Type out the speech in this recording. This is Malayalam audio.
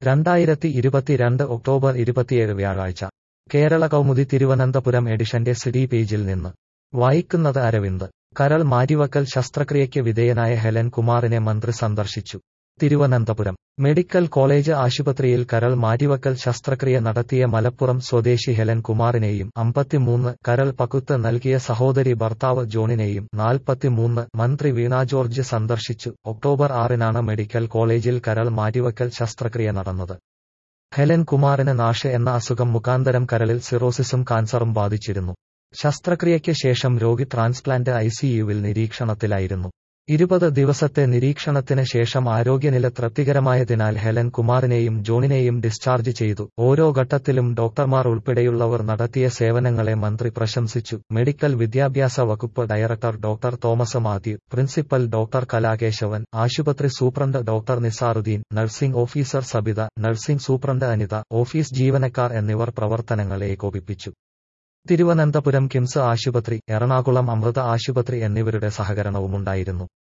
രണ്ടായിരത്തി ഇരുപത്തിരണ്ട് ഒക്ടോബർ ഇരുപത്തിയേഴ് വ്യാഴാഴ്ച കേരള കൗമുദി തിരുവനന്തപുരം എഡിഷന്റെ സിഡി പേജിൽ നിന്ന് വായിക്കുന്നത് അരവിന്ദ് കരൾ മാറ്റിവക്കൽ ശസ്ത്രക്രിയയ്ക്ക് വിധേയനായ ഹെലൻ കുമാറിനെ മന്ത്രി സന്ദർശിച്ചു തിരുവനന്തപുരം മെഡിക്കൽ കോളേജ് ആശുപത്രിയിൽ കരൾ മാറ്റിവക്കൽ ശസ്ത്രക്രിയ നടത്തിയ മലപ്പുറം സ്വദേശി ഹെലൻ കുമാറിനെയും അമ്പത്തിമൂന്ന് കരൾ പകുത്ത് നൽകിയ സഹോദരി ഭർത്താവ് ജോണിനെയും നാൽപ്പത്തിമൂന്ന് മന്ത്രി വീണ ജോർജ് സന്ദർശിച്ചു ഒക്ടോബർ ആറിനാണ് മെഡിക്കൽ കോളേജിൽ കരൾ മാറ്റിവക്കൽ ശസ്ത്രക്രിയ നടന്നത് ഹെലൻ കുമാറിന് നാഷ് എന്ന അസുഖം മുഖാന്തരം കരളിൽ സിറോസിസും കാൻസറും ബാധിച്ചിരുന്നു ശസ്ത്രക്രിയയ്ക്ക് ശേഷം രോഗി ട്രാൻസ്പ്ലാന്റ് ഐസിയുവിൽ നിരീക്ഷണത്തിലായിരുന്നു ഇരുപത് ദിവസത്തെ നിരീക്ഷണത്തിന് ശേഷം ആരോഗ്യനില തൃപ്തികരമായതിനാൽ ഹെലൻ കുമാറിനെയും ജോണിനെയും ഡിസ്ചാർജ് ചെയ്തു ഓരോ ഘട്ടത്തിലും ഡോക്ടർമാർ ഉൾപ്പെടെയുള്ളവർ നടത്തിയ സേവനങ്ങളെ മന്ത്രി പ്രശംസിച്ചു മെഡിക്കൽ വിദ്യാഭ്യാസ വകുപ്പ് director doctor Thomas Mathew principal doctor Kalakesavan ആശുപത്രി superintendent doctor Nizaruddin nursing officer Sabitha nursing superintendent Anitha office ജീവനക്കാർ എന്നിവർ പ്രവർത്തനങ്ങൾ ഏകോപിപ്പിച്ചു തിരുവനന്തപുരം കിംസ് ആശുപത്രി എറണാകുളം അമൃത ആശുപത്രി എന്നിവരുടെ സഹകരണവുമുണ്ടായിരുന്നു